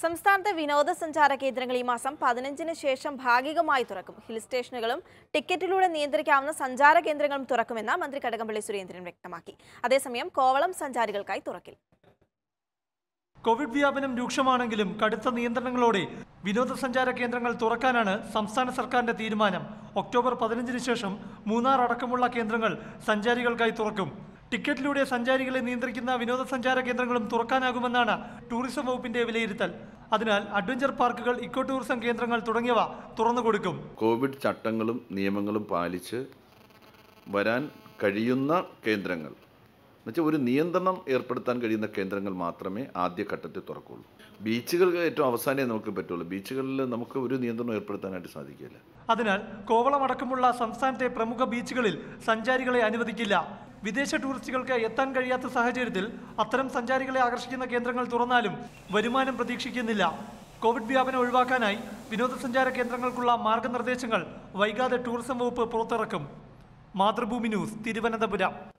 സംസ്ഥാനത്തെ വിനോദസഞ്ചാര കേന്ദ്രങ്ങൾ ഈ മാസം പതിനഞ്ചിന് ശേഷം ഭാഗികമായി തുറക്കും ഹിൽ സ്റ്റേഷനുകളും ടിക്കറ്റിലൂടെ നിയന്ത്രിക്കാവുന്ന സഞ്ചാര കേന്ദ്രങ്ങളും തുറക്കുമെന്ന് മന്ത്രി കടകംപള്ളി സുരേന്ദ്രൻ വ്യക്തമാക്കി അതേസമയം കോവളം സഞ്ചാരികൾക്കായി തുറക്കില്ല കോവിഡ് വ്യാപനം രൂക്ഷമാണെങ്കിലും കടുത്ത നിയന്ത്രണങ്ങളോടെ വിനോദസഞ്ചാര കേന്ദ്രങ്ങൾ തുറക്കാനാണ് സംസ്ഥാന സർക്കാരിന്റെ തീരുമാനം ഒക്ടോബർ പതിനഞ്ചിന് ശേഷം മൂന്നാർ അടക്കമുള്ള കേന്ദ്രങ്ങൾ സഞ്ചാരികൾക്കായി തുറക്കും ടിക്കറ്റിലൂടെ സഞ്ചാരികളെ നിയന്ത്രിക്കുന്ന വിനോദസഞ്ചാര കേന്ദ്രങ്ങളും തുറക്കാനാകുമെന്നാണ് ടൂറിസം വകുപ്പിന്റെ വിലയിരുത്തൽ അതിനാൽ അഡ്വഞ്ചർ പാർക്കുകൾ ഇക്കോ ടൂറിസം കേന്ദ്രങ്ങൾ തുടങ്ങിയവ തുറന്നുകൊടുക്കും കോവിഡ് ചട്ടങ്ങളും നിയമങ്ങളും പാലിച്ച് വരാൻ കഴിയുന്ന കേന്ദ്രങ്ങൾ എന്നുവെച്ചാൽ ഒരു നിയന്ത്രണം ഏർപ്പെടുത്താൻ കഴിയുന്ന കേന്ദ്രങ്ങൾ മാത്രമേ ആദ്യഘട്ടത്തിൽ തുറക്കുള്ളൂ ബീച്ചുകൾ ഏറ്റവും അവസാനമേ നമുക്ക് പറ്റുള്ളൂ ബീച്ചുകളിൽ നമുക്ക് ഒരു നിയന്ത്രണം ഏർപ്പെടുത്താനായിട്ട് സാധിക്കില്ല അതിനാൽ കോവളം അടക്കമുള്ള സംസ്ഥാനത്തെ പ്രമുഖ ബീച്ചുകളിൽ സഞ്ചാരികളെ അനുവദിക്കില്ല വിദേശ ടൂറിസ്റ്റുകൾക്ക് എത്താൻ കഴിയാത്ത സാഹചര്യത്തിൽ അത്തരം സഞ്ചാരികളെ ആകർഷിക്കുന്ന കേന്ദ്രങ്ങൾ തുറന്നാലും വരുമാനം പ്രതീക്ഷിക്കുന്നില്ല കോവിഡ് വ്യാപനം ഒഴിവാക്കാനായി വിനോദസഞ്ചാര കേന്ദ്രങ്ങൾക്കുള്ള മാർഗനിർദ്ദേശങ്ങൾ വൈകാതെ ടൂറിസം വകുപ്പ് പുറത്തിറക്കും മാതൃഭൂമി ന്യൂസ് തിരുവനന്തപുരം